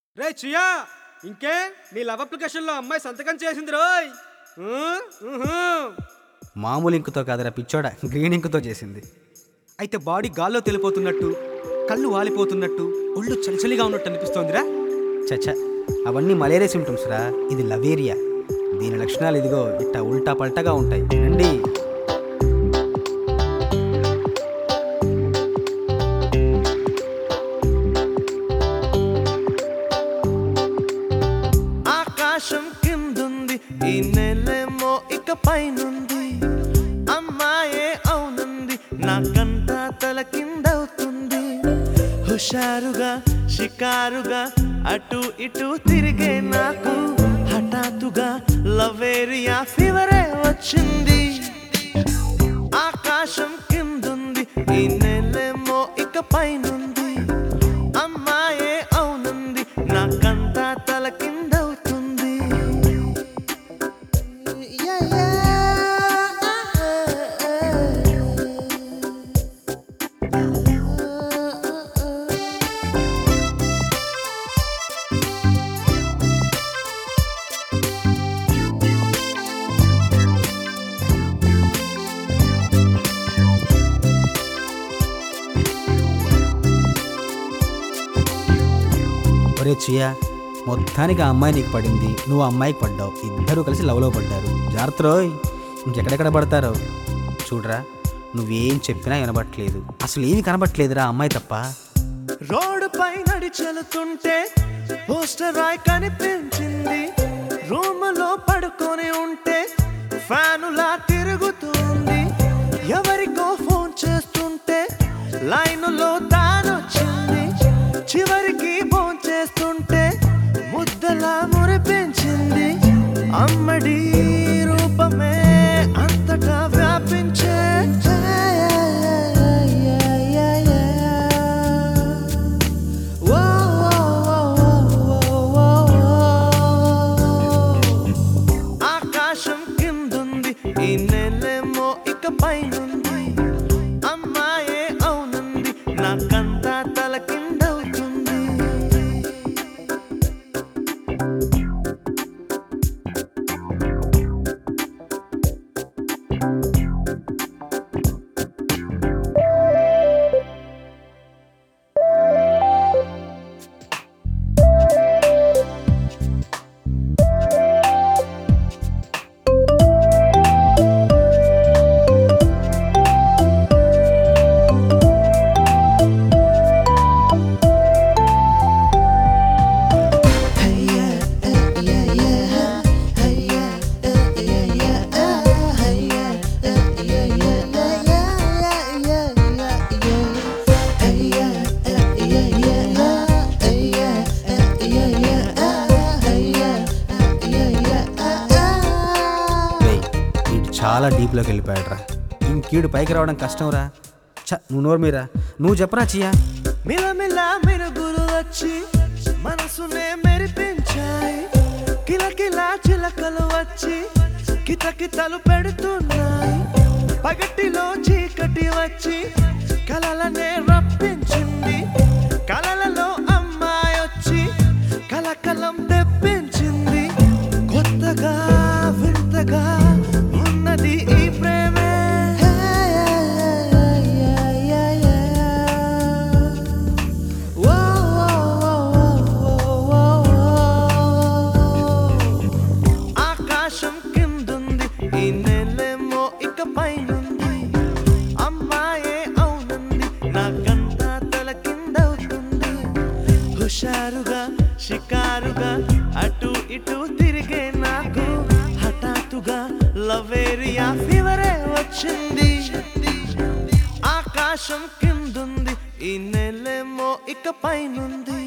రే chia ఇంకే నీ love అప్లికేషన్లో అమ్మాయి సంతకం చేసింది రోయ్ ఊ, ఊహు. మామూలు ఇంకుతో కాదురా పిచ్చోడా గ్రీన్ ఇంకుతో చేసింది అయితే బాడీ గాల్లో తెలిపోతున్నట్టు కళ్ళు వాలిపోతున్నట్టు ఒళ్ళు చలిచలిగా ఉన్నట్టు అనిపిస్తోందిరా చచ్చ అవన్నీ మలేరియా సిమ్టమ్స్ రా ఇది లవేరియా దీని లక్షణాలు ఇదిగో ఇట్ట ఉల్టా పల్టాగా ఉంటాయి రండి ఆకాశం కిందుంది ఈ నెలేమో ఇక పైనుంది అమ్మాయే అవునుంది నాకంతా తల కిందవుతుంది హుషారుగా షికారుగా అటు ఇటు తిరిగే నాకు హఠాత్తుగా లవేరియా ఫీవరే వచ్చింది ఆకాశం కిందుంది ఈ నెలేమో ఇక పైనుంది అమ్మాయే అవునుంది నాకంతా తల కిందవుతుంది ఒరే చియా మొత్తానికి ఆ అమ్మాయి నీకు పడింది నువ్వు ఆ అమ్మాయికి పడ్డావు ఇద్దరు కలిసి లవ్లో పడ్డారు జాగ్రత్త రోయ్ ఇంకెక్కడెక్కడ పడతారో చూడరా నువ్వేం చెప్పినా వినబట్లేదు అసలు ఏమి కనబట్లేదురా ఆ అమ్మాయి తప్ప రోడ్డు పై నడిచెలుతుంటే పోస్టర్ రాయ్ కనిపించింది రూమ్ లో పడుకొని ఉంటే ఫ్యానులా తిరుగుతుంది ఎవరికో ఫోన్ చేస్తుంటే లైనులో తానొచ్చింది చివరికి ఫోన్ చేస్తుంటే ముద్దలా మురిపించింది అమ్మడి రూపమే అంతటా వ్యాపించే ఆకాశం కిందుంది ఈ నెలేమో ఇక పైనుంది అమ్మాయే అవునుంది నాకంతా తల కిందవుతుంది రేయ్ వీడు చాలా డీప్లోకి వెళ్ళిపోయాడు రా ఇంకీడు పైకి రావడం కష్టం రా చ నువ్వు నోరు మీరా నువ్వు చెప్పరా చియా మిలమిల మెరుగులు వచ్చి మనసునే మెరిపించాయి కిలకిల చిలకలు వచ్చి కితకితలు పెడుతున్నాయి పగటిలో చీకటి వచ్చి కలలనే రప్పించింది కలలలో అమ్మాయి వచ్చి కలకలం తెప్పించింది కొత్తగా వింతగా ఉన్నది ఈ ప్రేమే ఆకాశం కిందుంది ఈ నెలేమో ఇక పైనుంది అమ్మాయే అవునుంది నాకంతా తల కిందవుతుంది హుషారుగా షికారుగా అటు ఇటు తిరిగే నాకు హఠాత్తుగా లవేరియా ఫీవరే వచ్చింది ఆకాశం కిందుంది ఈ నెలేమో ఇక పైనుంది